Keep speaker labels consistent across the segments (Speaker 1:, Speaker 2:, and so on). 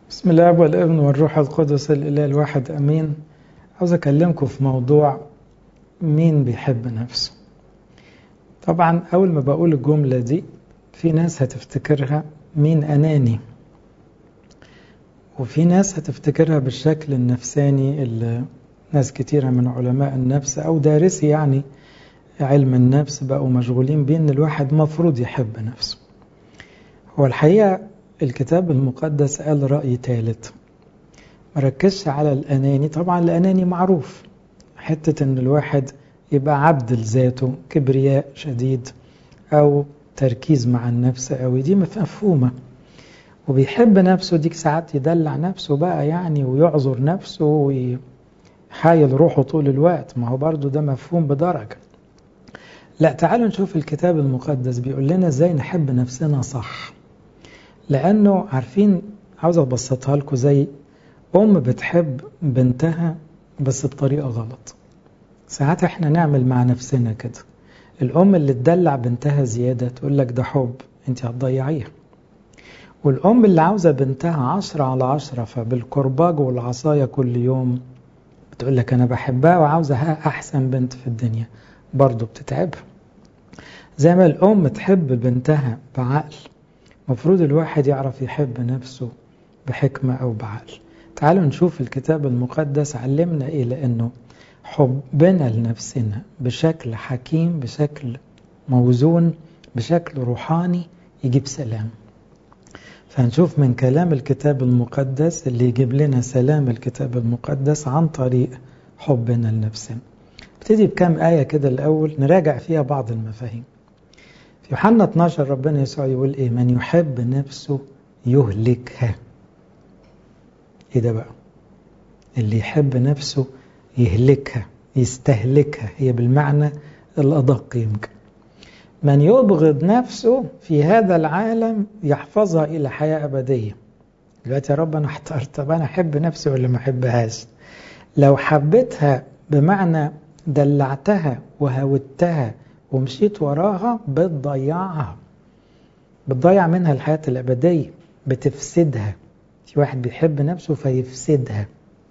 Speaker 1: بسم الله والابن والروح القدس الإله الواحد أمين عاوز أكلمكم في موضوع مين بيحب نفسه طبعا أول ما بقول الجملة دي في ناس هتفتكرها مين أناني وفي ناس هتفتكرها بالشكل النفساني اللي ناس كتيرة من علماء النفس أو دارسي يعني علم النفس بقوا مشغولين بيه إن الواحد مفروض يحب نفسه هو الحقيقة الكتاب المقدس قال رأي ثالث مركزش على الأناني طبعا الأناني معروف حتة إن الواحد يبقى عبد لذاته كبرياء شديد أو تركيز مع النفس أوي دي مفهومة وبيحب نفسه ديك ساعات يدلع نفسه بقى يعني ويعذر نفسه ويحايل روحه طول الوقت ما هو برضو ده مفهوم بدرجة لا تعالوا نشوف الكتاب المقدس بيقول لنا ازاي نحب نفسنا صح لأنه عارفين عاوز أبسطها لكم زي أم بتحب بنتها بس بطريقة غلط ساعات احنا نعمل مع نفسنا كده الأم اللي تدلع بنتها زيادة تقول لك ده حب انت هتضيعيها والأم اللي عاوزة بنتها عشرة على عشرة فبالكرباج والعصاية كل يوم بتقول لك أنا بحبها وعاوزة أحسن بنت في الدنيا برضه بتتعبها زي ما الأم تحب بنتها بعقل مفروض الواحد يعرف يحب نفسه بحكمة أو بعقل تعالوا نشوف الكتاب المقدس علمنا إيه لأنه حبنا لنفسنا بشكل حكيم بشكل موزون بشكل روحاني يجيب سلام فهنشوف من كلام الكتاب المقدس اللي يجيب لنا سلام الكتاب المقدس عن طريق حبنا لنفسنا ابتدي بكام آية كده الأول نراجع فيها بعض المفاهيم في يوحنا 12 ربنا يسوع يقول ايه من يحب نفسه يهلكها ايه ده بقى اللي يحب نفسه يهلكها يستهلكها هي بالمعنى الأدق يمكن من يبغض نفسه في هذا العالم يحفظها إلى حياة أبدية دلوقتي يا رب أنا احترت طب أنا أحب نفسي ولا ما أحبهاش لو حبيتها بمعنى دلعتها وهودتها ومشيت وراها بتضيعها بتضيع منها الحياة الأبدية بتفسدها في واحد بيحب نفسه فيفسدها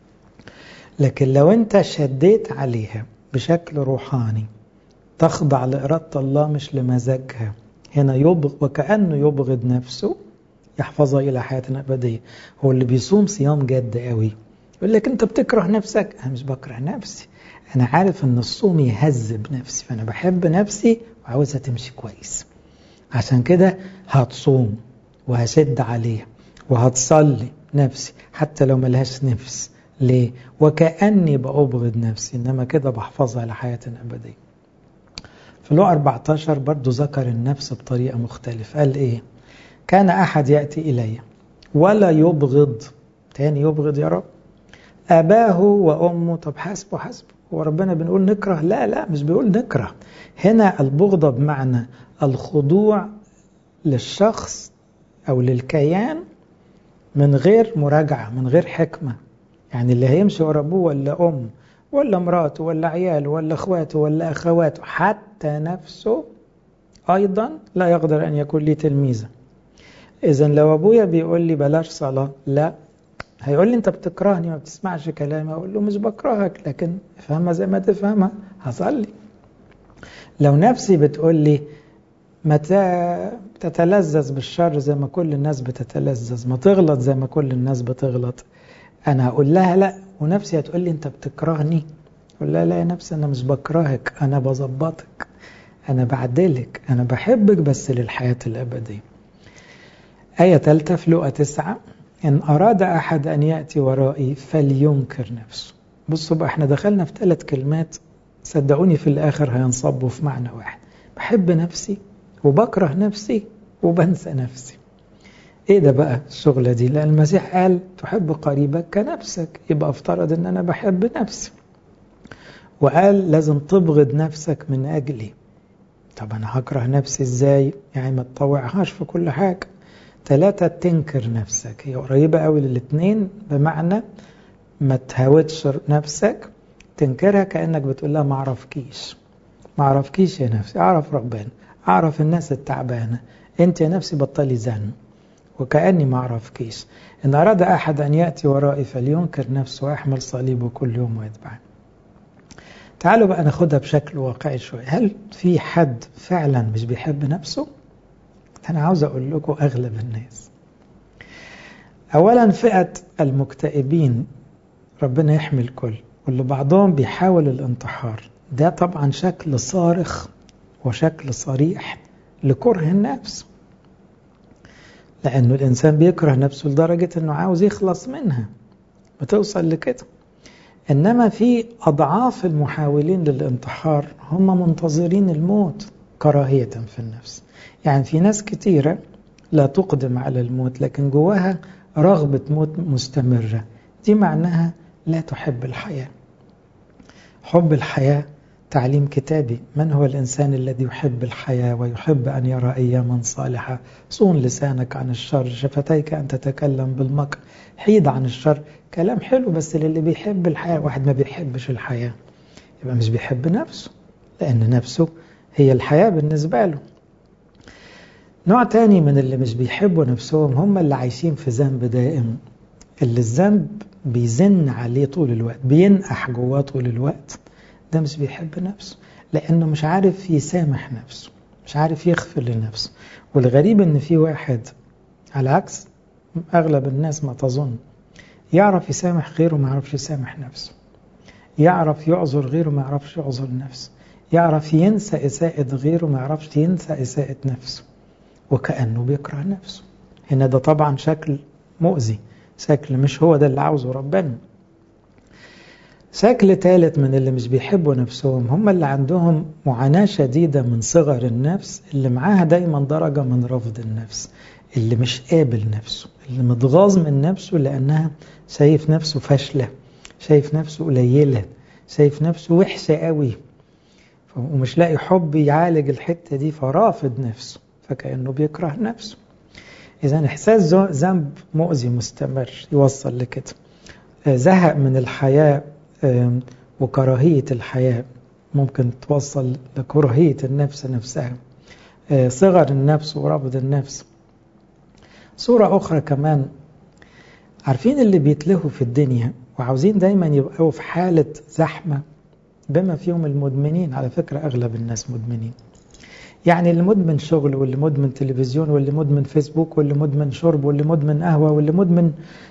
Speaker 1: لكن لو انت شديت عليها بشكل روحاني تخضع لإرادة الله مش لمزاجها هنا يبغ وكأنه يبغض نفسه يحفظها إلى حياة أبدية هو اللي بيصوم صيام جد قوي يقول لك أنت بتكره نفسك أنا مش بكره نفسي أنا عارف أن الصوم يهذب نفسي فأنا بحب نفسي وعاوزها تمشي كويس عشان كده هتصوم وهشد عليها وهتصلي نفسي حتى لو ملهاش نفس ليه؟ وكأني بأبغض نفسي إنما كده بحفظها لحياة أبدية في لو 14 برضو ذكر النفس بطريقة مختلفة قال إيه؟ كان أحد يأتي إلي ولا يبغض تاني يبغض يا رب أباه وأمه طب حسبه حسبه هو ربنا بنقول نكره لا لا مش بيقول نكره هنا البغضة بمعنى الخضوع للشخص أو للكيان من غير مراجعة من غير حكمة يعني اللي هيمشي ورا أبوه ولا أم ولا مراته ولا عياله ولا أخواته ولا أخواته حتى نفسه أيضا لا يقدر أن يكون لي تلميذا إذا لو أبويا بيقول لي بلاش صلاة لا هيقول لي انت بتكرهني ما بتسمعش كلامي اقول له مش بكرهك لكن افهمها زي ما تفهمها هصلي لو نفسي بتقول لي ما تتلذذ بالشر زي ما كل الناس بتتلذذ ما تغلط زي ما كل الناس بتغلط انا هقول لها لا ونفسي هتقول لي انت بتكرهني اقول لها لا يا نفسي انا مش بكرهك انا بظبطك انا بعدلك انا بحبك بس للحياة الابدية آية ثالثة في لقى تسعة إن أراد أحد أن يأتي ورائي فلينكر نفسه بصوا بقى احنا دخلنا في ثلاث كلمات صدقوني في الآخر هينصبوا في معنى واحد بحب نفسي وبكره نفسي وبنسى نفسي ايه ده بقى الشغلة دي لأن المسيح قال تحب قريبك كنفسك يبقى افترض ان انا بحب نفسي وقال لازم تبغض نفسك من أجلي طب أنا هكره نفسي ازاي يعني ما تطوعهاش في كل حاجة ثلاثة تنكر نفسك هي قريبة قوي للاثنين بمعنى ما تهاودش نفسك تنكرها كأنك بتقول لها ما اعرفكيش ما اعرفكيش يا نفسي اعرف ربنا اعرف الناس التعبانة انت يا نفسي بطلي زن وكأني ما أعرفكيش إن أراد أحد أن يأتي ورائي فلينكر نفسه ويحمل صليبه كل يوم ويتبعني تعالوا بقى ناخدها بشكل واقعي شوية هل في حد فعلا مش بيحب نفسه؟ أنا عاوز أقول لكم أغلب الناس أولا فئة المكتئبين ربنا يحمي الكل واللي بعضهم بيحاول الانتحار ده طبعا شكل صارخ وشكل صريح لكره النفس لأنه الإنسان بيكره نفسه لدرجة أنه عاوز يخلص منها بتوصل لكده إنما في أضعاف المحاولين للانتحار هم منتظرين الموت كراهية في النفس يعني في ناس كتيرة لا تقدم على الموت لكن جواها رغبة موت مستمرة دي معناها لا تحب الحياة حب الحياة تعليم كتابي من هو الإنسان الذي يحب الحياة ويحب أن يرى أياما صالحة صون لسانك عن الشر شفتيك أن تتكلم بالمكر حيد عن الشر كلام حلو بس للي بيحب الحياة واحد ما بيحبش الحياة يبقى مش بيحب نفسه لأن نفسه هي الحياة بالنسبة له نوع تاني من اللي مش بيحبوا نفسهم هم اللي عايشين في ذنب دائم اللي الذنب بيزن عليه طول الوقت بينقح جواه طول الوقت ده مش بيحب نفسه لأنه مش عارف يسامح نفسه مش عارف يغفر لنفسه والغريب ان في واحد على عكس أغلب الناس ما تظن يعرف يسامح غيره ما يعرفش يسامح نفسه يعرف يعذر غيره ما يعرفش يعذر نفسه يعرف ينسى إساءة غيره ما يعرفش ينسى إساءة نفسه وكأنه بيكره نفسه هنا ده طبعا شكل مؤذي شكل مش هو ده اللي عاوزه ربنا شكل ثالث من اللي مش بيحبوا نفسهم هم اللي عندهم معاناة شديدة من صغر النفس اللي معاها دايما درجة من رفض النفس اللي مش قابل نفسه اللي متغاظ من نفسه لأنها شايف نفسه فاشلة شايف نفسه قليلة شايف نفسه وحشة قوي ومش لاقي حب يعالج الحتة دي فرافض نفسه فكأنه بيكره نفسه إذا إحساس ذنب مؤذي مستمر يوصل لكده زهق من الحياة وكراهية الحياة ممكن توصل لكراهية النفس نفسها صغر النفس ورفض النفس صورة أخرى كمان عارفين اللي بيتلهوا في الدنيا وعاوزين دايما يبقوا في حالة زحمة بما فيهم المدمنين على فكرة أغلب الناس مدمنين يعني اللي مدمن شغل واللي مدمن تلفزيون واللي مدمن فيسبوك واللي مدمن شرب واللي مدمن قهوة واللي مدمن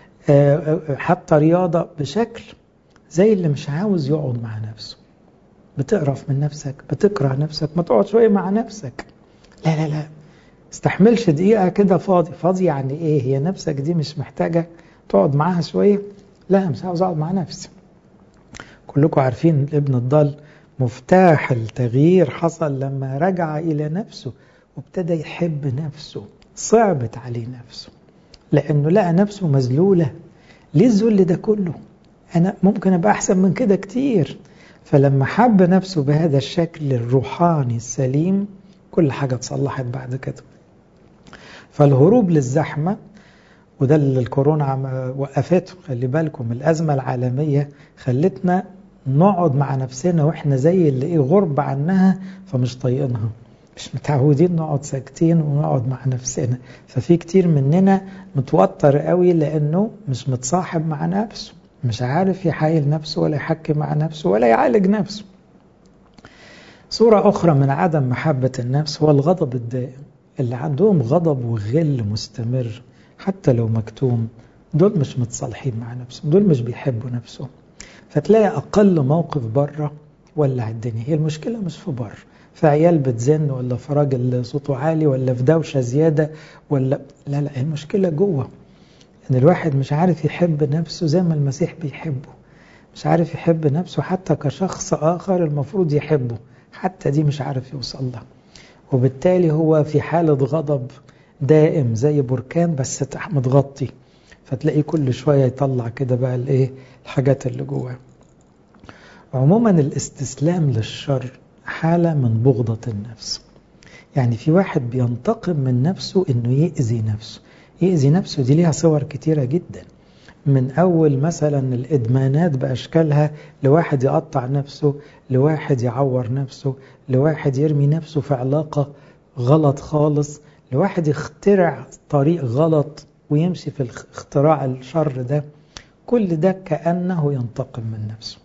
Speaker 1: حتى رياضة بشكل زي اللي مش عاوز يقعد مع نفسه بتقرف من نفسك بتكره نفسك ما تقعد شوية مع نفسك لا لا لا استحملش دقيقة كده فاضي فاضي يعني ايه هي نفسك دي مش محتاجة تقعد معاها شوية لا مش عاوز اقعد مع نفسي كلكم عارفين ابن الضال مفتاح التغيير حصل لما رجع إلى نفسه وابتدى يحب نفسه صعبت عليه نفسه لأنه لقى نفسه مذلولة ليه الذل ده كله أنا ممكن أبقى أحسن من كده كتير فلما حب نفسه بهذا الشكل الروحاني السليم كل حاجة اتصلحت بعد كده فالهروب للزحمة وده اللي الكورونا وقفته خلي بالكم الأزمة العالمية خلتنا نقعد مع نفسنا واحنا زي اللي ايه غرب عنها فمش طايقينها مش متعودين نقعد ساكتين ونقعد مع نفسنا ففي كتير مننا متوتر قوي لانه مش متصاحب مع نفسه مش عارف يحايل نفسه ولا يحكي مع نفسه ولا يعالج نفسه صورة أخرى من عدم محبة النفس هو الغضب الدائم اللي عندهم غضب وغل مستمر حتى لو مكتوم دول مش متصالحين مع نفسهم دول مش بيحبوا نفسهم فتلاقي أقل موقف بره ولع الدنيا هي المشكلة مش في بره في عيال بتزن ولا في راجل صوته عالي ولا في دوشة زيادة ولا لا لا المشكلة جوه إن الواحد مش عارف يحب نفسه زي ما المسيح بيحبه مش عارف يحب نفسه حتى كشخص آخر المفروض يحبه حتى دي مش عارف يوصل لها وبالتالي هو في حالة غضب دائم زي بركان بس متغطي فتلاقيه كل شوية يطلع كده بقى الايه الحاجات اللي جواه عموما الاستسلام للشر حالة من بغضة النفس يعني في واحد بينتقم من نفسه انه يأذي نفسه يأذي نفسه دي ليها صور كتيرة جدا من أول مثلا الإدمانات بأشكالها لواحد يقطع نفسه لواحد يعور نفسه لواحد يرمي نفسه في علاقة غلط خالص الواحد يخترع طريق غلط ويمشي في اختراع الشر ده كل ده كأنه ينتقم من نفسه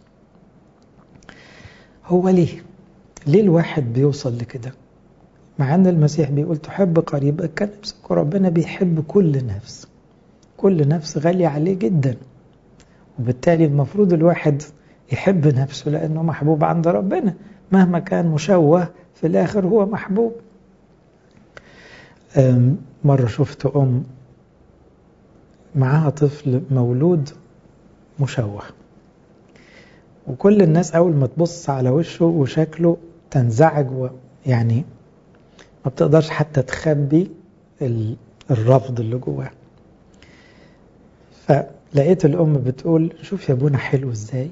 Speaker 1: هو ليه؟ ليه الواحد بيوصل لكده؟ مع أن المسيح بيقول تحب قريبك كنفسك وربنا بيحب كل نفس كل نفس غالية عليه جدا وبالتالي المفروض الواحد يحب نفسه لأنه محبوب عند ربنا مهما كان مشوه في الآخر هو محبوب مرة شفت أم معاها طفل مولود مشوه وكل الناس أول ما تبص على وشه وشكله تنزعج يعني ما بتقدرش حتى تخبي الرفض اللي جواه فلقيت الأم بتقول شوف يا ابونا حلو ازاي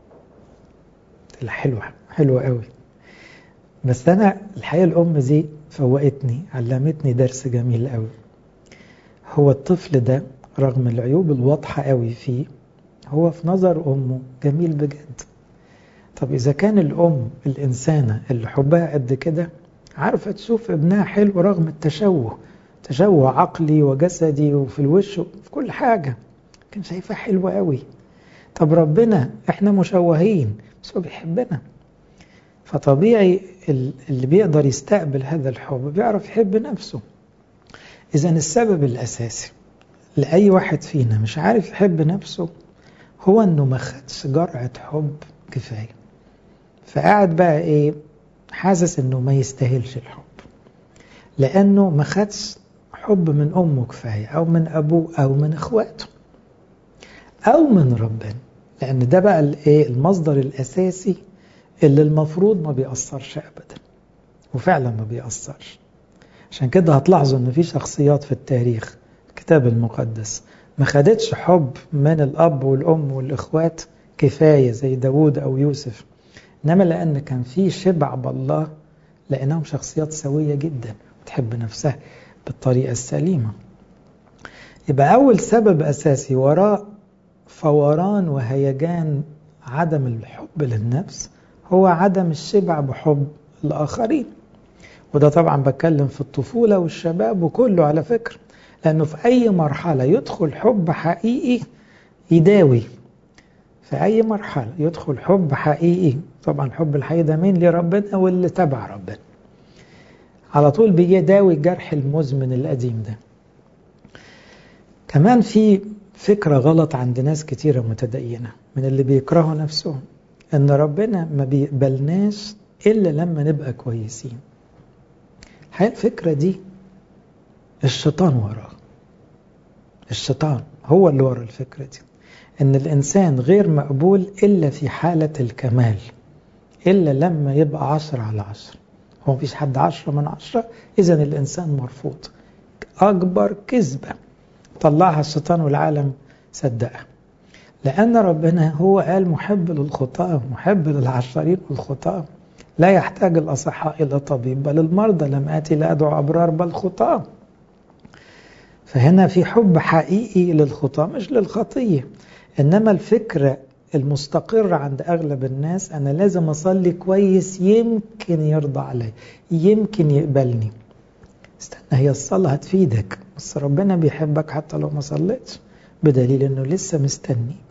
Speaker 1: حلوة حلوة قوي بس أنا الحقيقة الأم دي فوقتني علمتني درس جميل قوي هو الطفل ده رغم العيوب الواضحة قوي فيه هو في نظر أمه جميل بجد طب إذا كان الأم الإنسانة اللي حبها قد كده عارفة تشوف ابنها حلو رغم التشوه تشوه عقلي وجسدي وفي الوش وفي كل حاجة كان شايفاه حلوة قوي طب ربنا احنا مشوهين بس هو بيحبنا فطبيعي اللي بيقدر يستقبل هذا الحب بيعرف يحب نفسه إذا السبب الأساسي لأي واحد فينا مش عارف يحب نفسه هو إنه ما خدش جرعة حب كفاية فقاعد بقى إيه حاسس إنه ما يستاهلش الحب لأنه ما خدش حب من أمه كفاية أو من أبوه أو من إخواته أو من ربنا لأن ده بقى الإيه المصدر الأساسي اللي المفروض ما بيأثرش أبدا وفعلا ما بيأثرش عشان كده هتلاحظوا ان في شخصيات في التاريخ الكتاب المقدس ما خدتش حب من الأب والأم والإخوات كفاية زي داوود أو يوسف إنما لأن كان في شبع بالله لأنهم شخصيات سوية جدا وتحب نفسها بالطريقة السليمة يبقى أول سبب أساسي وراء فوران وهيجان عدم الحب للنفس هو عدم الشبع بحب الآخرين وده طبعا بتكلم في الطفولة والشباب وكله على فكرة لأنه في أي مرحلة يدخل حب حقيقي يداوي في أي مرحلة يدخل حب حقيقي طبعا الحب الحقيقي ده مين لربنا واللي تبع ربنا على طول بيداوي الجرح المزمن القديم ده كمان في فكرة غلط عند ناس كتيرة متدينة من اللي بيكرهوا نفسهم ان ربنا ما بيقبلناش الا لما نبقى كويسين الحقيقه الفكره دي الشيطان وراها الشيطان هو اللي ورا الفكره دي ان الانسان غير مقبول الا في حاله الكمال الا لما يبقى عشرة على عشرة هو مفيش حد عشرة من عشرة اذا الانسان مرفوض اكبر كذبه طلعها الشيطان والعالم صدقها لأن ربنا هو قال محب للخطاة محب للعشرين والخطاة لا يحتاج الأصحاء إلى طبيب بل المرضى لم آتي لأدعو أبرار بل خطاة فهنا في حب حقيقي للخطاة مش للخطية إنما الفكرة المستقرة عند أغلب الناس أنا لازم أصلي كويس يمكن يرضى علي يمكن يقبلني استنى هي الصلاة هتفيدك بس ربنا بيحبك حتى لو ما صليتش بدليل انه لسه مستنيك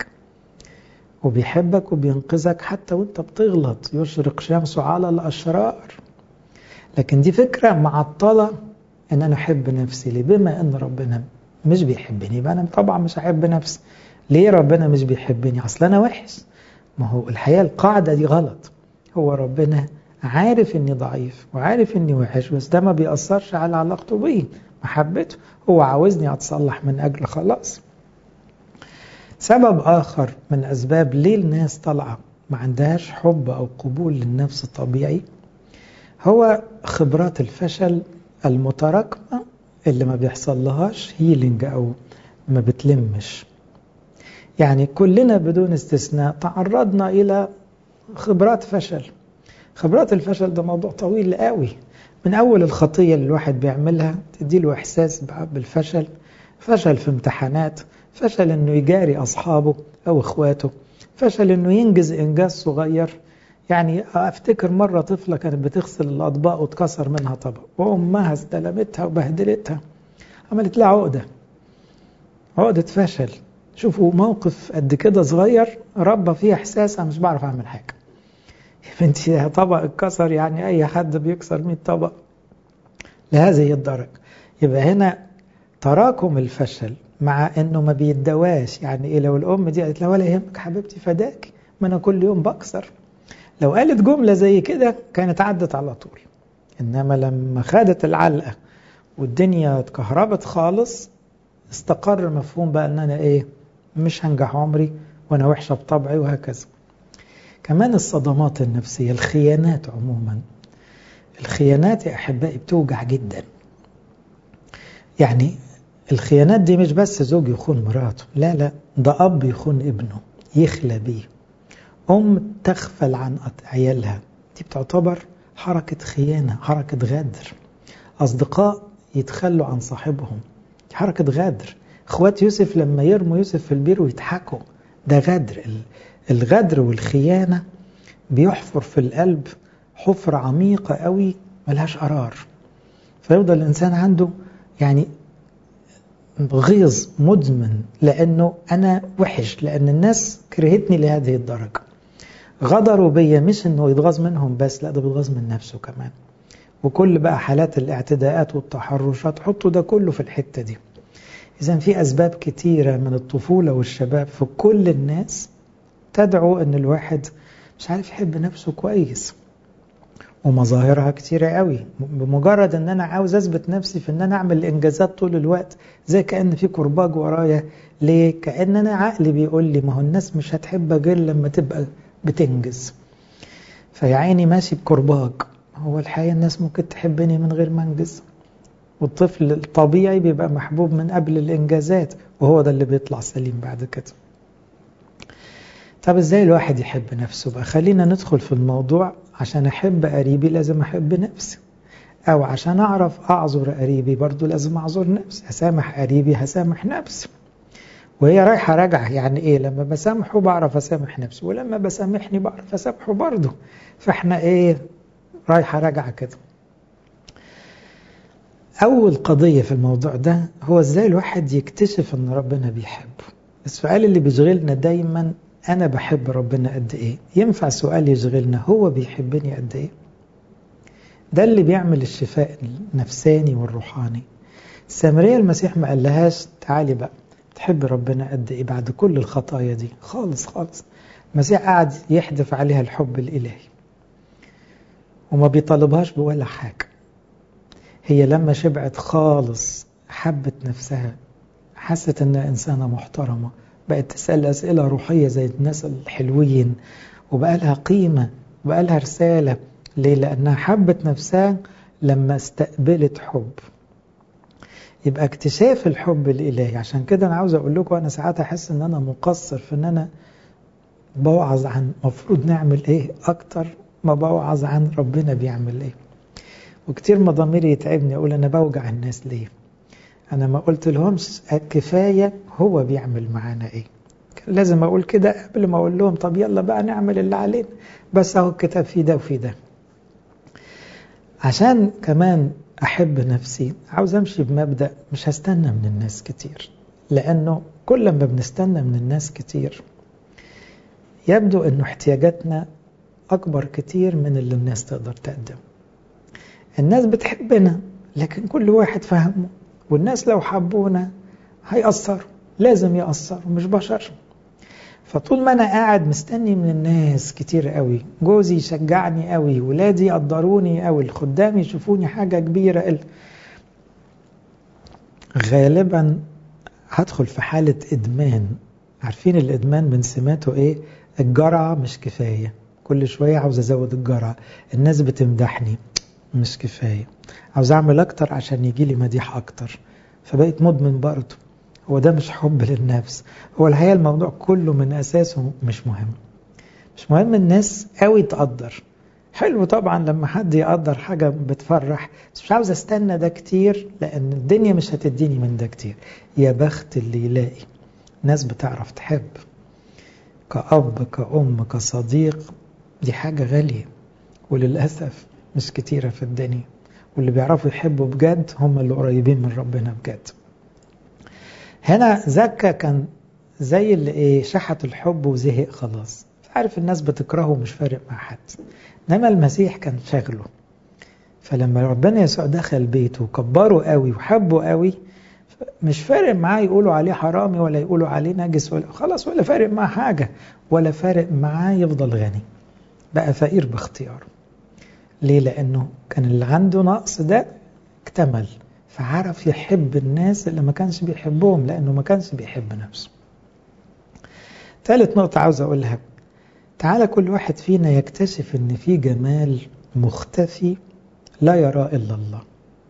Speaker 1: وبيحبك وبينقذك حتى وانت بتغلط يشرق شمسه على الاشرار لكن دي فكرة معطلة ان انا احب نفسي ليه بما ان ربنا مش بيحبني يبقى انا طبعا مش هحب نفسي ليه ربنا مش بيحبني اصل انا وحش ما هو الحقيقة القاعدة دي غلط هو ربنا عارف اني ضعيف وعارف اني وحش بس ده ما بيأثرش على علاقته بيه محبته هو عاوزني اتصلح من اجل خلاص سبب آخر من أسباب ليه الناس طالعة ما عندهاش حب أو قبول للنفس الطبيعي هو خبرات الفشل المتراكمة اللي ما بيحصل لهاش هيلينج أو ما بتلمش يعني كلنا بدون استثناء تعرضنا إلى خبرات فشل خبرات الفشل ده موضوع طويل قوي من أول الخطية اللي الواحد بيعملها تديله إحساس بالفشل فشل في امتحانات فشل انه يجاري اصحابه او اخواته فشل انه ينجز انجاز صغير يعني افتكر مرة طفلة كانت بتغسل الأطباق واتكسر منها طبق وأمها استلمتها وبهدلتها عملت لها عقدة عقدة فشل شوفوا موقف قد كده صغير ربى فيه إحساس أنا مش بعرف أعمل حاجة يا بنتي طبق اتكسر يعني أي حد بيكسر 100 طبق لهذه الدرجة يبقى هنا تراكم الفشل مع انه ما بيدواش يعني ايه لو الام دي قالت لها ولا يهمك حبيبتي فداك ما انا كل يوم بكسر لو قالت جمله زي كده كانت عدت على طول انما لما خدت العلقه والدنيا اتكهربت خالص استقر مفهوم بقى ان انا ايه مش هنجح عمري وانا وحشه بطبعي وهكذا كمان الصدمات النفسيه الخيانات عموما الخيانات يا احبائي بتوجع جدا يعني الخيانات دي مش بس زوج يخون مراته لا لا ده اب يخون ابنه يخلى بيه ام تغفل عن عيالها دي بتعتبر حركه خيانه حركه غدر اصدقاء يتخلوا عن صاحبهم حركه غدر اخوات يوسف لما يرموا يوسف في البير ويضحكوا ده غدر الغدر والخيانه بيحفر في القلب حفرة عميقة قوي ملهاش قرار فيفضل الإنسان عنده يعني غيظ مدمن لأنه أنا وحش لأن الناس كرهتني لهذه الدرجة غدروا بيا مش أنه يتغاظ منهم بس لا ده بيتغاظ من نفسه كمان وكل بقى حالات الاعتداءات والتحرشات حطوا ده كله في الحتة دي إذا في أسباب كتيرة من الطفولة والشباب في كل الناس تدعو أن الواحد مش عارف يحب نفسه كويس ومظاهرها كتيرة قوي بمجرد ان انا عاوز اثبت نفسي في ان انا اعمل انجازات طول الوقت زي كأن في كرباج ورايا ليه كأن انا عقلي بيقول لي ما هو الناس مش هتحبك غير لما تبقى بتنجز فيا عيني ماشي بكرباج هو الحقيقة الناس ممكن تحبني من غير ما انجز والطفل الطبيعي بيبقى محبوب من قبل الانجازات وهو ده اللي بيطلع سليم بعد كده طب ازاي الواحد يحب نفسه بقى خلينا ندخل في الموضوع عشان احب قريبي لازم احب نفسي او عشان اعرف اعذر قريبي برضو لازم اعذر نفسي هسامح قريبي هسامح نفسي وهي رايحة راجعة يعني ايه لما بسامحه بعرف اسامح نفسي ولما بسامحني بعرف اسامحه برضه فاحنا ايه رايحة راجعة كده اول قضية في الموضوع ده هو ازاي الواحد يكتشف ان ربنا بيحبه السؤال اللي بيشغلنا دايما أنا بحب ربنا قد إيه ينفع سؤال يشغلنا هو بيحبني قد إيه ده اللي بيعمل الشفاء النفساني والروحاني السامرية المسيح ما قالهاش تعالي بقى تحب ربنا قد إيه بعد كل الخطايا دي خالص خالص المسيح قاعد يحدف عليها الحب الإلهي وما بيطالبهاش بولا حاجة هي لما شبعت خالص حبت نفسها حست انها انسانه محترمه بقت تسال اسئله روحيه زي الناس الحلوين وبقى لها قيمه وبقى لها رساله ليه لانها حبت نفسها لما استقبلت حب يبقى اكتشاف الحب الالهي عشان كده انا عاوز اقول لكم انا ساعات احس ان انا مقصر في ان انا بوعظ عن المفروض نعمل ايه اكتر ما بوعظ عن ربنا بيعمل ايه وكتير ما ضميري يتعبني اقول انا بوجع الناس ليه انا ما قلت لهمش كفايه هو بيعمل معانا ايه كان لازم اقول كده قبل ما اقول لهم طب يلا بقى نعمل اللي علينا بس اهو الكتاب فيه ده وفيه ده عشان كمان احب نفسي عاوز امشي بمبدا مش هستنى من الناس كتير لانه كل ما بنستنى من الناس كتير يبدو انه احتياجاتنا اكبر كتير من اللي الناس تقدر تقدمه الناس بتحبنا لكن كل واحد فهمه والناس لو حبونا هيأثروا لازم يأثروا مش بشر فطول ما انا قاعد مستني من الناس كتير قوي جوزي يشجعني قوي ولادي يقدروني قوي الخدام يشوفوني حاجة كبيرة غالبا هدخل في حالة إدمان عارفين الإدمان من سماته إيه الجرعة مش كفاية كل شوية عاوز أزود الجرعة الناس بتمدحني مش كفاية عاوز أعمل أكتر عشان يجي لي مديح أكتر فبقيت مدمن برضه هو ده مش حب للنفس هو الحقيقة الموضوع كله من أساسه مش مهم مش مهم الناس قوي تقدر حلو طبعا لما حد يقدر حاجة بتفرح بس مش عاوز استنى ده كتير لأن الدنيا مش هتديني من ده كتير يا بخت اللي يلاقي ناس بتعرف تحب كأب كأم كصديق دي حاجة غالية وللأسف مش كتيرة في الدنيا واللي بيعرفوا يحبوا بجد هم اللي قريبين من ربنا بجد هنا زكا كان زي اللي ايه شحت الحب وزهق خلاص عارف الناس بتكرهه مش فارق مع حد انما المسيح كان شاغله فلما ربنا يسوع دخل بيته وكبره قوي وحبه قوي مش فارق معاه يقولوا عليه حرامي ولا يقولوا عليه نجس ولا خلاص ولا فارق معاه حاجه ولا فارق معاه يفضل غني بقى فقير باختياره ليه لانه كان اللي عنده نقص ده اكتمل فعرف يحب الناس اللي ما كانش بيحبهم لانه ما كانش بيحب نفسه ثالث نقطة عاوز أقولها تعالى كل واحد فينا يكتشف إن في جمال مختفي لا يراه إلا الله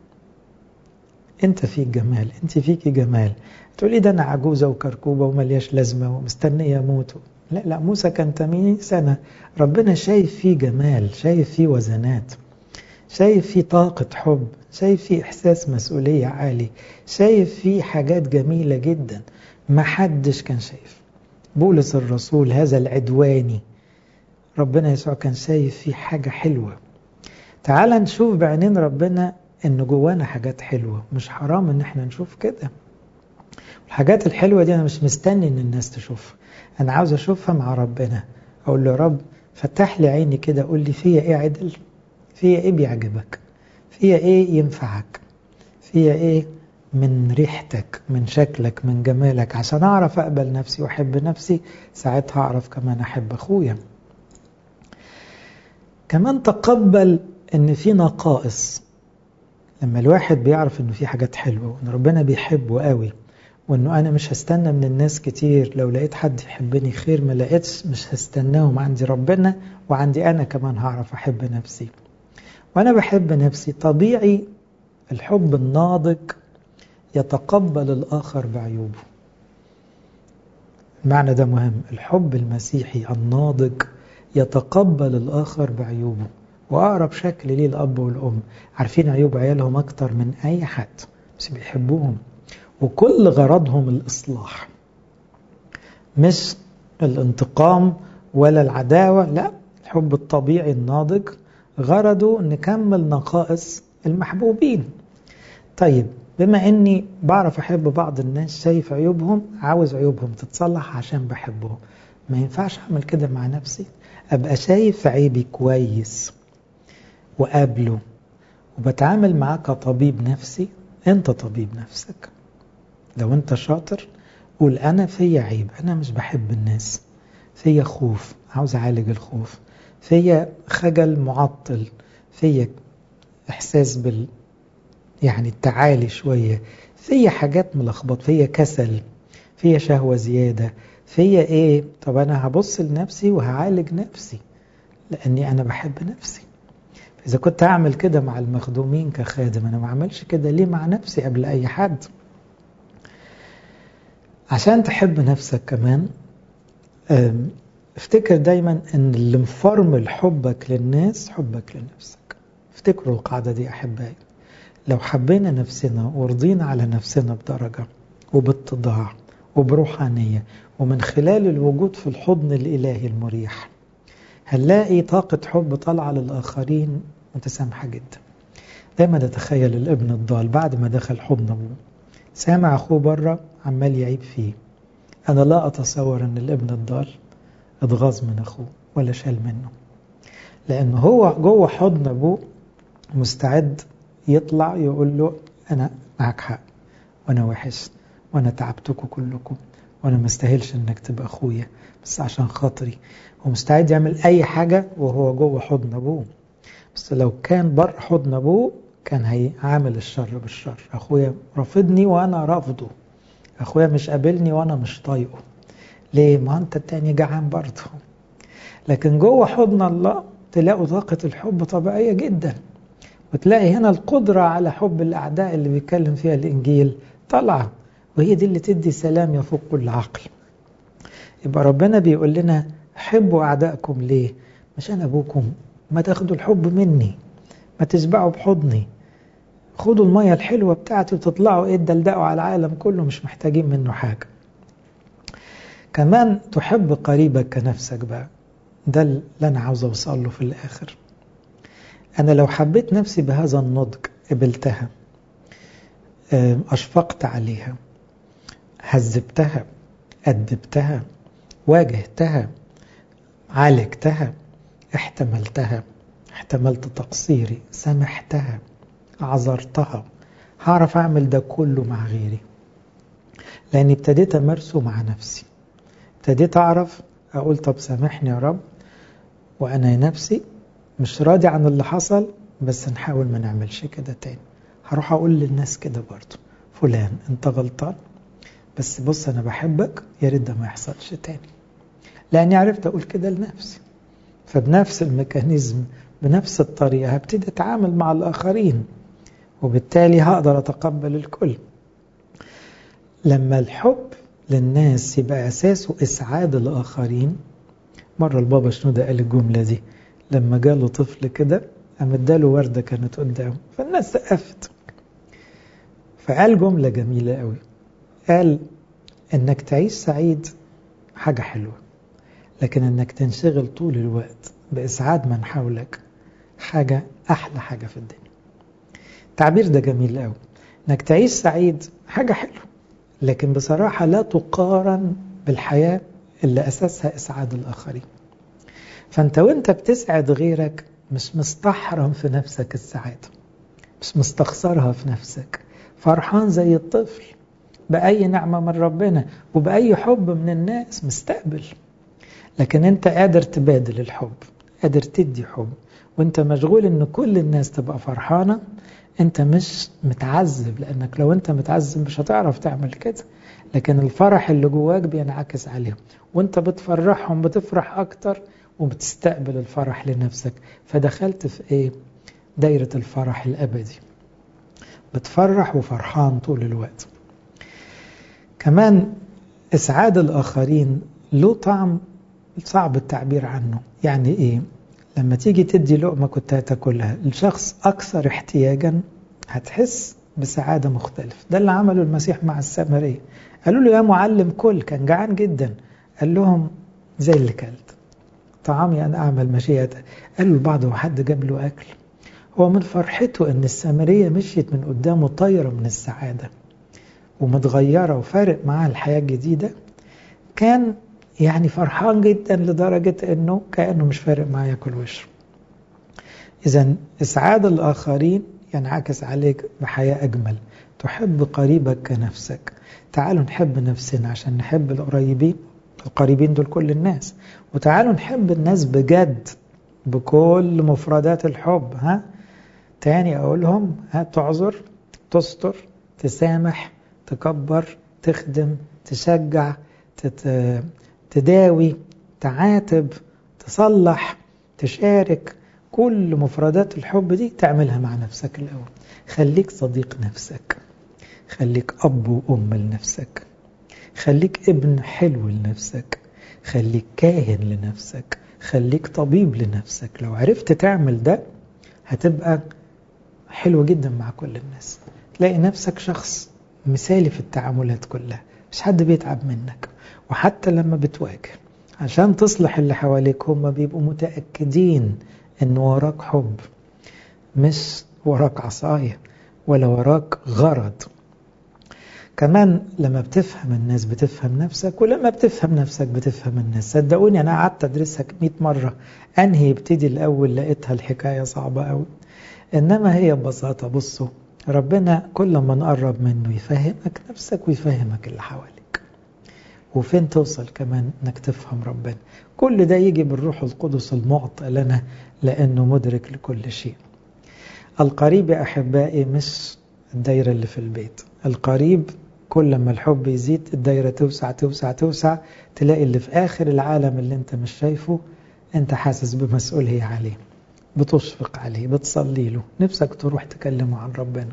Speaker 1: أنت فيك جمال أنت فيكي جمال تقولي ده أنا عجوزة وكركوبة وملياش لازمة ومستنية أموت لا لا موسى كان 80 سنة ربنا شايف فيه جمال شايف فيه وزنات شايف فيه طاقة حب شايف فيه إحساس مسؤولية عالي شايف فيه حاجات جميلة جدا ما حدش كان شايف بولس الرسول هذا العدواني ربنا يسوع كان شايف فيه حاجة حلوة تعال نشوف بعينين ربنا ان جوانا حاجات حلوة مش حرام ان احنا نشوف كده الحاجات الحلوة دي انا مش مستني ان الناس تشوفها انا عاوز اشوفها مع ربنا اقول له يا رب فتح لي عيني كده قول لي فيا ايه عدل فيا ايه بيعجبك فيا ايه ينفعك فيا ايه من ريحتك من شكلك من جمالك عشان اعرف اقبل نفسي واحب نفسي ساعتها اعرف كمان احب اخويا كمان تقبل ان في نقائص لما الواحد بيعرف انه في حاجات حلوه وان ربنا بيحبه قوي وانه انا مش هستنى من الناس كتير لو لقيت حد يحبني خير ما لقيتش مش هستناهم عندي ربنا وعندي انا كمان هعرف احب نفسي وانا بحب نفسي طبيعي الحب الناضج يتقبل الآخر بعيوبه المعنى ده مهم الحب المسيحي الناضج يتقبل الآخر بعيوبه وأقرب شكل ليه الأب والأم عارفين عيوب عيالهم أكتر من أي حد بس بيحبوهم وكل غرضهم الإصلاح مش الانتقام ولا العداوة لا الحب الطبيعي الناضج غرضه نكمل نقائص المحبوبين طيب بما اني بعرف احب بعض الناس شايف عيوبهم عاوز عيوبهم تتصلح عشان بحبهم ما ينفعش اعمل كده مع نفسي ابقى شايف عيبي كويس وقابله وبتعامل معاه كطبيب نفسي انت طبيب نفسك لو انت شاطر قول انا فيا عيب انا مش بحب الناس فيا خوف عاوز اعالج الخوف فيا خجل معطل فيا احساس بال يعني التعالي شوية فيا حاجات ملخبط فيا كسل فيا شهوة زيادة فيا ايه طب انا هبص لنفسي وهعالج نفسي لاني انا بحب نفسي اذا كنت اعمل كده مع المخدومين كخادم انا ما اعملش كده ليه مع نفسي قبل اي حد عشان تحب نفسك كمان افتكر دايما ان اللي مفرمل حبك للناس حبك لنفسك افتكروا القاعدة دي احبائي لو حبينا نفسنا ورضينا على نفسنا بدرجة وباتضاع وبروحانية ومن خلال الوجود في الحضن الإلهي المريح هنلاقي طاقة حب طالعة للآخرين متسامحة جدا دايما اتخيل الابن الضال بعد ما دخل حضن أبوه سامع أخوه بره عمال يعيب فيه أنا لا أتصور أن الابن الضال اتغاظ من أخوه ولا شال منه لأنه هو جوه حضن أبوه مستعد يطلع يقول له أنا معك حق وأنا وحش وأنا تعبتكم كلكم وأنا ما استاهلش إنك تبقى أخويا بس عشان خاطري ومستعد يعمل أي حاجة وهو جوه حضن أبوه بس لو كان بر حضن أبوه كان هيعامل الشر بالشر أخويا رافضني وأنا رافضه أخويا مش قابلني وأنا مش طايقه ليه؟ ما أنت التاني جعان برضه لكن جوه حضن الله تلاقوا طاقة الحب طبيعية جدا وتلاقي هنا القدرة على حب الأعداء اللي بيتكلم فيها الإنجيل طالعة وهي دي اللي تدي سلام يفوق كل عقل يبقى ربنا بيقول لنا حبوا أعدائكم ليه مشان أبوكم ما تاخدوا الحب مني ما تشبعوا بحضني خدوا المية الحلوة بتاعتي وتطلعوا ايه تدلدقوا على العالم كله مش محتاجين منه حاجة كمان تحب قريبك كنفسك بقى ده اللي أنا عاوز أوصل له في الآخر أنا لو حبيت نفسي بهذا النضج قبلتها أشفقت عليها هذبتها أدبتها واجهتها عالجتها احتملتها احتملت تقصيري سامحتها عذرتها هعرف أعمل ده كله مع غيري لأني ابتديت أمارسه مع نفسي ابتديت أعرف أقول طب سامحني يا رب وأنا نفسي مش راضي عن اللي حصل بس نحاول ما نعملش كده تاني هروح أقول للناس كده برضه فلان أنت غلطان بس بص أنا بحبك يا ريت ده ما يحصلش تاني لأني عرفت أقول كده لنفسي فبنفس الميكانيزم بنفس الطريقة هبتدي أتعامل مع الآخرين وبالتالي هقدر أتقبل الكل لما الحب للناس يبقى أساسه إسعاد الآخرين مرة البابا شنودة قال الجملة دي لما جاله طفل كده قام اداله وردة كانت قدامه فالناس سقفت فقال جملة جميلة قوي قال انك تعيش سعيد حاجة حلوة لكن انك تنشغل طول الوقت بإسعاد من حولك حاجة أحلى حاجة في الدنيا التعبير ده جميل قوي انك تعيش سعيد حاجة حلوة لكن بصراحة لا تقارن بالحياة اللي أساسها إسعاد الآخرين فأنت وانت بتسعد غيرك مش مستحرم في نفسك السعادة مش مستخسرها في نفسك فرحان زي الطفل بأي نعمة من ربنا وبأي حب من الناس مستقبل لكن انت قادر تبادل الحب قادر تدي حب وانت مشغول ان كل الناس تبقى فرحانة انت مش متعذب لانك لو انت متعذب مش هتعرف تعمل كده لكن الفرح اللي جواك بينعكس عليهم وانت بتفرحهم بتفرح اكتر وبتستقبل الفرح لنفسك فدخلت في ايه دايرة الفرح الابدي بتفرح وفرحان طول الوقت كمان اسعاد الاخرين له طعم صعب التعبير عنه يعني ايه لما تيجي تدي لقمة كنت هتاكلها الشخص أكثر احتياجا هتحس بسعادة مختلفة ده اللي عمله المسيح مع السامرية قالوا له يا معلم كل كان جعان جدا قال لهم زي اللي كلت طعامي أن أعمل مشيئة قالوا البعض هو حد جاب له أكل هو من فرحته أن السامرية مشيت من قدامه طايرة من السعادة ومتغيرة وفارق معاها الحياة الجديدة كان يعني فرحان جدا لدرجة أنه كأنه مش فارق معاه ياكل ويشرب إذا إسعاد الآخرين ينعكس عليك بحياة أجمل تحب قريبك كنفسك تعالوا نحب نفسنا عشان نحب القريبين القريبين دول كل الناس وتعالوا نحب الناس بجد بكل مفردات الحب ها تاني أقولهم ها تعذر تستر تسامح تكبر تخدم تشجع تت... تداوي تعاتب تصلح تشارك كل مفردات الحب دي تعملها مع نفسك الأول خليك صديق نفسك خليك أب وأم لنفسك خليك ابن حلو لنفسك خليك كاهن لنفسك خليك طبيب لنفسك لو عرفت تعمل ده هتبقى حلو جدا مع كل الناس تلاقي نفسك شخص مثالي في التعاملات كلها مش حد بيتعب منك وحتى لما بتواجه عشان تصلح اللي حواليك هم بيبقوا متأكدين ان وراك حب مش وراك عصاية ولا وراك غرض كمان لما بتفهم الناس بتفهم نفسك ولما بتفهم نفسك بتفهم الناس صدقوني انا قعدت ادرسها 100 مرة انهي يبتدي الاول لقيتها الحكاية صعبة قوي انما هي ببساطة بصوا ربنا كل ما نقرب منه يفهمك نفسك ويفهمك اللي حواليك وفين توصل كمان انك تفهم ربنا كل ده يجي بالروح القدس المعطى لنا لانه مدرك لكل شيء القريب يا احبائي مش الدايره اللي في البيت القريب كل ما الحب يزيد الدايره توسع توسع توسع تلاقي اللي في اخر العالم اللي انت مش شايفه انت حاسس بمسؤوليه عليه بتشفق عليه بتصلي له نفسك تروح تكلمه عن ربنا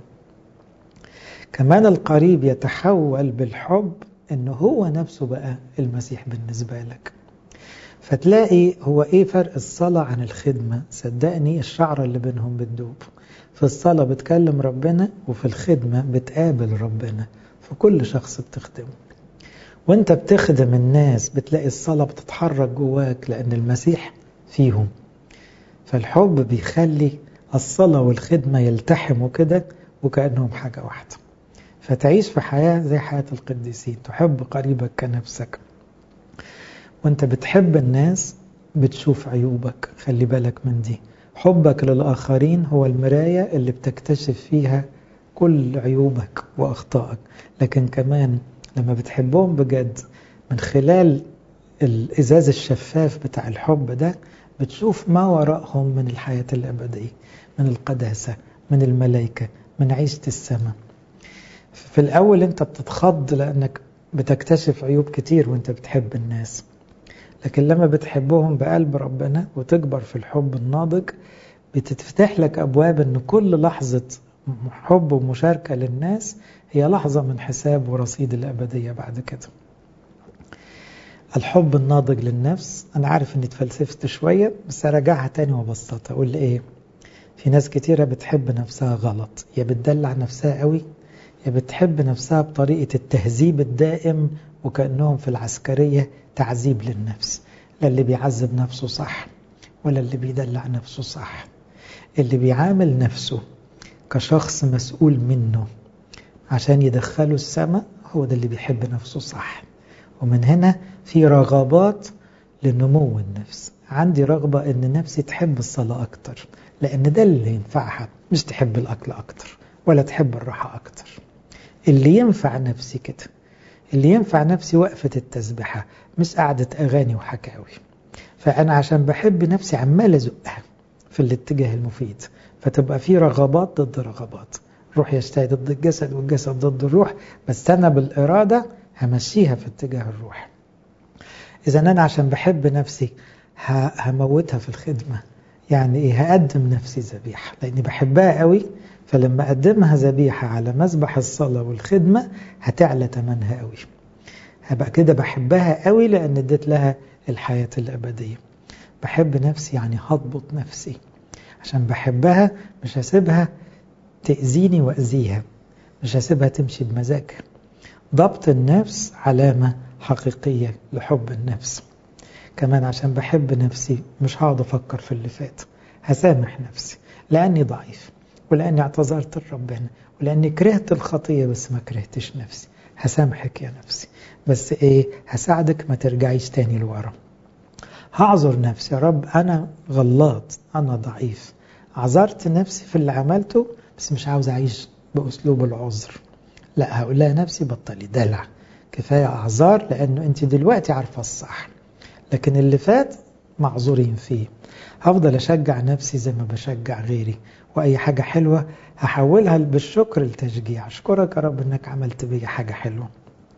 Speaker 1: كمان القريب يتحول بالحب انه هو نفسه بقى المسيح بالنسبة لك فتلاقي هو ايه فرق الصلاة عن الخدمة صدقني الشعرة اللي بينهم بتدوب في الصلاة بتكلم ربنا وفي الخدمة بتقابل ربنا في كل شخص بتخدمه وانت بتخدم الناس بتلاقي الصلاة بتتحرك جواك لان المسيح فيهم فالحب بيخلي الصلاة والخدمة يلتحموا كده وكأنهم حاجة واحدة فتعيش في حياة زي حياة القديسين تحب قريبك كنفسك وانت بتحب الناس بتشوف عيوبك خلي بالك من دي حبك للآخرين هو المراية اللي بتكتشف فيها كل عيوبك وأخطائك لكن كمان لما بتحبهم بجد من خلال الإزاز الشفاف بتاع الحب ده بتشوف ما وراءهم من الحياة الأبدية من القداسة من الملائكة من عيشة السماء في الأول أنت بتتخض لأنك بتكتشف عيوب كتير وأنت بتحب الناس لكن لما بتحبهم بقلب ربنا وتكبر في الحب الناضج بتتفتح لك أبواب أن كل لحظة حب ومشاركة للناس هي لحظة من حساب ورصيد الأبدية بعد كده الحب الناضج للنفس أنا عارف أني اتفلسفت شوية بس أراجعها تاني وبسطها أقول إيه في ناس كتيرة بتحب نفسها غلط يا بتدلع نفسها قوي يا بتحب نفسها بطريقة التهذيب الدائم وكأنهم في العسكرية تعذيب للنفس لا اللي بيعذب نفسه صح ولا اللي بيدلع نفسه صح اللي بيعامل نفسه كشخص مسؤول منه عشان يدخله السماء هو ده اللي بيحب نفسه صح ومن هنا في رغبات لنمو النفس عندي رغبة ان نفسي تحب الصلاة اكتر لان ده اللي ينفعها مش تحب الاكل اكتر ولا تحب الراحة اكتر اللي ينفع نفسي كده اللي ينفع نفسي وقفة التسبحة مش قعدة اغاني وحكاوي فانا عشان بحب نفسي عمال ازقها في الاتجاه المفيد فتبقى في رغبات ضد رغبات الروح يجتهد ضد الجسد والجسد ضد الروح بس أنا بالإرادة همشيها في اتجاه الروح إذا أنا عشان بحب نفسي هموتها في الخدمة يعني إيه هقدم نفسي ذبيحة لأني بحبها قوي فلما أقدمها ذبيحة على مذبح الصلاة والخدمة هتعلى تمنها قوي هبقى كده بحبها قوي لأن اديت لها الحياة الأبدية بحب نفسي يعني هضبط نفسي عشان بحبها مش هسيبها تأذيني وأذيها مش هسيبها تمشي بمزاجها ضبط النفس علامة حقيقية لحب النفس كمان عشان بحب نفسي مش هقعد أفكر في اللي فات هسامح نفسي لأني ضعيف ولأني اعتذرت لربنا ولأني كرهت الخطية بس ما كرهتش نفسي هسامحك يا نفسي بس ايه هساعدك ما ترجعيش تاني لورا هعذر نفسي يا رب أنا غلط أنا ضعيف عذرت نفسي في اللي عملته بس مش عاوز أعيش بأسلوب العذر لا هقول لها نفسي بطلي دلع كفاية أعذار لأنه أنت دلوقتي عارفة الصح لكن اللي فات معذورين فيه هفضل أشجع نفسي زي ما بشجع غيري وأي حاجة حلوة هحولها بالشكر لتشجيع أشكرك يا رب أنك عملت بي حاجة حلوة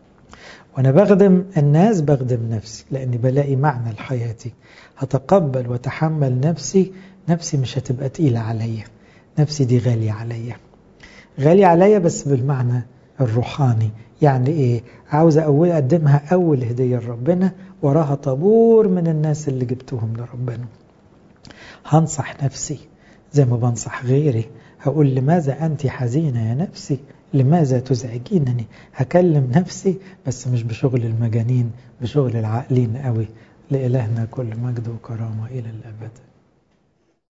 Speaker 1: وأنا بخدم الناس بخدم نفسي لأني بلاقي معنى لحياتي هتقبل وتحمل نفسي نفسي مش هتبقى تقيلة عليا نفسي دي غالية عليا غالية عليا بس بالمعنى الروحاني يعني ايه عاوز أول أقدمها أول هدية لربنا وراها طابور من الناس اللي جبتهم لربنا هنصح نفسي زي ما بنصح غيري هقول لماذا أنت حزينة يا نفسي لماذا تزعجينني هكلم نفسي بس مش بشغل المجانين بشغل العاقلين قوي لإلهنا كل مجد وكرامة إلى الأبد